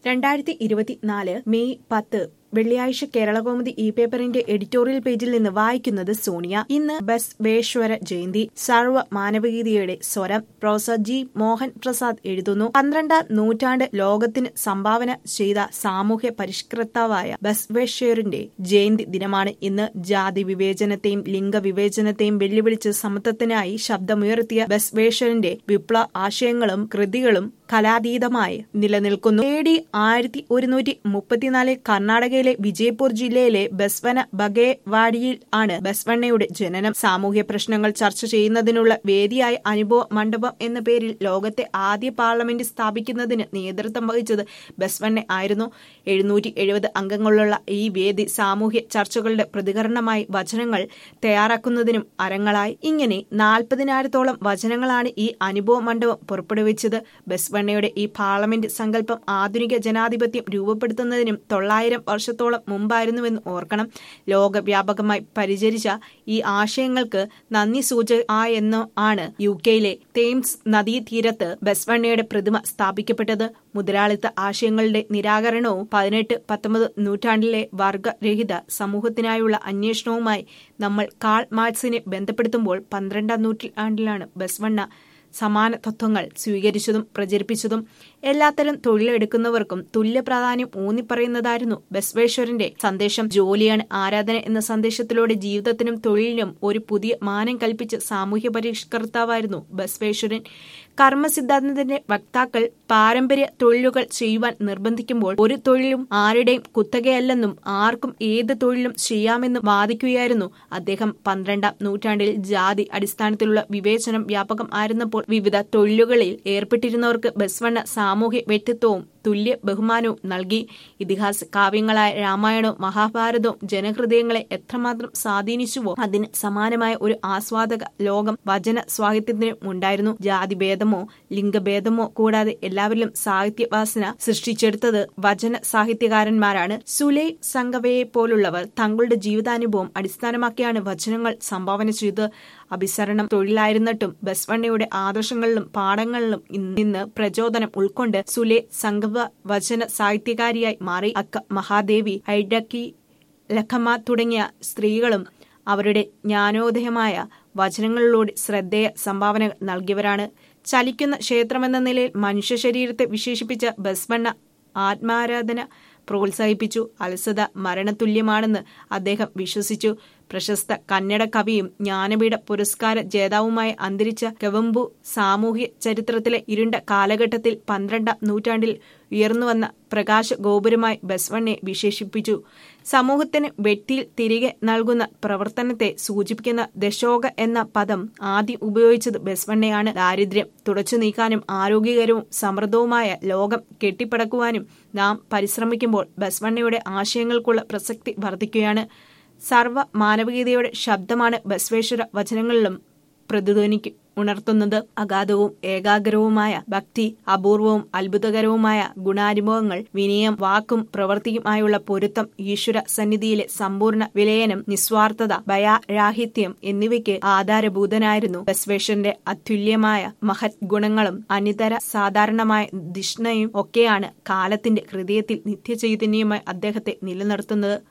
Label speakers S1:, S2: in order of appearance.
S1: രണ്ടായിരത്തി ഇരുപത്തിനാല് മെയ് പത്ത് വെള്ളിയാഴ്ച കേരളകൗമുദി ഇ പേപ്പറിന്റെ എഡിറ്റോറിയൽ പേജിൽ നിന്ന് വായിക്കുന്നത് സോണിയ ഇന്ന് ബസ്വേശ്വര ജയന്തി സർവ മാനവികതയുടെ സ്വരം പ്രൊഫസർ ജി മോഹൻ പ്രസാദ് എഴുതുന്നു പന്ത്രണ്ടാം നൂറ്റാണ്ട് ലോകത്തിന് സംഭാവന ചെയ്ത സാമൂഹ്യ പരിഷ്കർത്താവായ ബസ്വേശ്വരന്റെ ജയന്തി ദിനമാണ് ഇന്ന് ജാതി വിവേചനത്തെയും ലിംഗവിവേചനത്തെയും വെല്ലുവിളിച്ച് സമത്വത്തിനായി ശബ്ദമുയർത്തിയ ബസ്വേശ്വരന്റെ വിപ്ലവ ആശയങ്ങളും കൃതികളും കലാതീതമായി നിലനിൽക്കുന്നു എ ഡി ആയിരത്തി ഒരുന്നൂറ്റി മുപ്പത്തിനാലിൽ കർണാടകയിലെ വിജയപൂർ ജില്ലയിലെ ബസ്വന ബഗേവാഡിയിൽ ആണ് ബസ്വണ്ണയുടെ ജനനം സാമൂഹ്യ പ്രശ്നങ്ങൾ ചർച്ച ചെയ്യുന്നതിനുള്ള വേദിയായ അനുഭവ മണ്ഡപം എന്ന പേരിൽ ലോകത്തെ ആദ്യ പാർലമെന്റ് സ്ഥാപിക്കുന്നതിന് നേതൃത്വം വഹിച്ചത് ബസ്വണ്ണ ആയിരുന്നു എഴുന്നൂറ്റി എഴുപത് അംഗങ്ങളുള്ള ഈ വേദി സാമൂഹ്യ ചർച്ചകളുടെ പ്രതികരണമായി വചനങ്ങൾ തയ്യാറാക്കുന്നതിനും അരങ്ങളായി ഇങ്ങനെ നാൽപ്പതിനായിരത്തോളം വചനങ്ങളാണ് ഈ അനുഭവ മണ്ഡപം പുറപ്പെടുവിച്ചത് ബസ്വണ്ണയുടെ ഈ പാർലമെന്റ് സങ്കല്പം ആധുനിക ജനാധിപത്യം രൂപപ്പെടുത്തുന്നതിനും തൊള്ളായിരം വർഷത്തോളം മുമ്പായിരുന്നുവെന്ന് ഓർക്കണം ലോകവ്യാപകമായി പരിചരിച്ച ഈ ആശയങ്ങൾക്ക് നന്ദി സൂചകമായെന്നോ ആണ് യു കെയിലെ തേംസ് നദീതീരത്ത് ബസ്വണ്ണയുടെ പ്രതിമ സ്ഥാപിക്കപ്പെട്ടത് മുതലാളിത്ത ആശയങ്ങളുടെ നിരാകരണവും പതിനെട്ട് പത്തൊമ്പത് നൂറ്റാണ്ടിലെ വർഗരഹിത സമൂഹത്തിനായുള്ള അന്വേഷണവുമായി നമ്മൾ കാൾ മാർക്സിനെ ബന്ധപ്പെടുത്തുമ്പോൾ പന്ത്രണ്ടാം നൂറ്റാണ്ടിലാണ് ബസ്വണ്ണ സമാന തത്വങ്ങൾ സ്വീകരിച്ചതും പ്രചരിപ്പിച്ചതും എല്ലാത്തരം തൊഴിലെടുക്കുന്നവർക്കും തുല്യ പ്രാധാന്യം ഊന്നിപ്പറയുന്നതായിരുന്നു ബസ്വേശ്വരന്റെ സന്ദേശം ജോലിയാണ് ആരാധന എന്ന സന്ദേശത്തിലൂടെ ജീവിതത്തിനും തൊഴിലിനും ഒരു പുതിയ മാനം കൽപ്പിച്ച സാമൂഹ്യ പരിഷ്കർത്താവായിരുന്നു ബസ്വേശ്വരൻ കർമ്മസിദ്ധാന്തത്തിന്റെ വക്താക്കൾ പാരമ്പര്യ തൊഴിലുകൾ ചെയ്യുവാൻ നിർബന്ധിക്കുമ്പോൾ ഒരു തൊഴിലും ആരുടെയും കുത്തകയല്ലെന്നും ആർക്കും ഏത് തൊഴിലും ചെയ്യാമെന്നും വാദിക്കുകയായിരുന്നു അദ്ദേഹം പന്ത്രണ്ടാം നൂറ്റാണ്ടിൽ ജാതി അടിസ്ഥാനത്തിലുള്ള വിവേചനം വ്യാപകം ആയിരുന്നപ്പോൾ വിവിധ തൊഴിലുകളിൽ ഏർപ്പെട്ടിരുന്നവർക്ക് ബസ്വണ്ണ സാമൂഹ്യ വ്യക്തിത്വവും തുല്യ ബഹുമാനവും നൽകി ഇതിഹാസ കാവ്യങ്ങളായ രാമായണവും മഹാഭാരതവും ജനഹൃദയങ്ങളെ എത്രമാത്രം സ്വാധീനിച്ചുവോ അതിന് സമാനമായ ഒരു ആസ്വാദക ലോകം വചന സാഹിത്യത്തിനും ഉണ്ടായിരുന്നു ജാതിഭേദമോ ലിംഗഭേദമോ കൂടാതെ എല്ലാവരിലും സാഹിത്യവാസന സൃഷ്ടിച്ചെടുത്തത് വചന സാഹിത്യകാരന്മാരാണ് സുലൈ സംഗവയെ പോലുള്ളവർ തങ്ങളുടെ ജീവിതാനുഭവം അടിസ്ഥാനമാക്കിയാണ് വചനങ്ങൾ സംഭാവന ചെയ്തത് അഭിസരണം തൊഴിലായിരുന്നിട്ടും ബസ്വണ്ണയുടെ ആദർശങ്ങളിലും പാഠങ്ങളിലും നിന്ന് പ്രചോദനം ഉൾക്കൊണ്ട് സുലെ സംഗവ വചന സാഹിത്യകാരിയായി മാറി അക്ക മഹാദേവി ഐഡക്കി ലഖമ തുടങ്ങിയ സ്ത്രീകളും അവരുടെ ജ്ഞാനോദയമായ വചനങ്ങളിലൂടെ ശ്രദ്ധേയ സംഭാവനകൾ നൽകിയവരാണ് ചലിക്കുന്ന ക്ഷേത്രമെന്ന നിലയിൽ മനുഷ്യ ശരീരത്തെ വിശേഷിപ്പിച്ച ബസ്വണ്ണ ആത്മാരാധന പ്രോത്സാഹിപ്പിച്ചു അലസത മരണതുല്യമാണെന്ന് അദ്ദേഹം വിശ്വസിച്ചു പ്രശസ്ത കന്നഡ കവിയും ജ്ഞാനപീഠ പുരസ്കാര ജേതാവുമായ അന്തരിച്ച കവമ്പു സാമൂഹ്യ ചരിത്രത്തിലെ ഇരുണ്ട കാലഘട്ടത്തിൽ പന്ത്രണ്ടാം നൂറ്റാണ്ടിൽ ഉയർന്നുവന്ന പ്രകാശ ഗോപുരമായി ബസ്വണ്ണെ വിശേഷിപ്പിച്ചു സമൂഹത്തിന് വ്യക്തിയിൽ തിരികെ നൽകുന്ന പ്രവർത്തനത്തെ സൂചിപ്പിക്കുന്ന ദശോക എന്ന പദം ആദ്യം ഉപയോഗിച്ചത് ബസ്വണ്ണയാണ് ദാരിദ്ര്യം തുടച്ചു നീക്കാനും ആരോഗ്യകരവും സമൃദ്ധവുമായ ലോകം കെട്ടിപ്പടക്കുവാനും നാം പരിശ്രമിക്കുമ്പോൾ ബസ്വണ്ണയുടെ ആശയങ്ങൾക്കുള്ള പ്രസക്തി വർദ്ധിക്കുകയാണ് സർവ മാനവികതയുടെ ശബ്ദമാണ് ബസ്വേശ്വര വചനങ്ങളിലും പ്രതിധ്വനിക്ക് ഉണർത്തുന്നത് അഗാധവും ഏകാഗ്രവുമായ ഭക്തി അപൂർവവും അത്ഭുതകരവുമായ ഗുണാനുഭവങ്ങൾ വിനയം വാക്കും പ്രവൃത്തിയുമായുള്ള പൊരുത്തം ഈശ്വര സന്നിധിയിലെ സമ്പൂർണ്ണ വിലയനം നിസ്വാർത്ഥത ഭയാരാഹിത്യം എന്നിവയ്ക്ക് ആധാരഭൂതനായിരുന്നു ബസ്വേശ്വരന്റെ അതുല്യമായ മഹത് ഗുണങ്ങളും അനിതര സാധാരണമായ ദിഷ്ണയും ഒക്കെയാണ് കാലത്തിന്റെ ഹൃദയത്തിൽ നിത്യചൈതന്യമായി അദ്ദേഹത്തെ നിലനിർത്തുന്നത്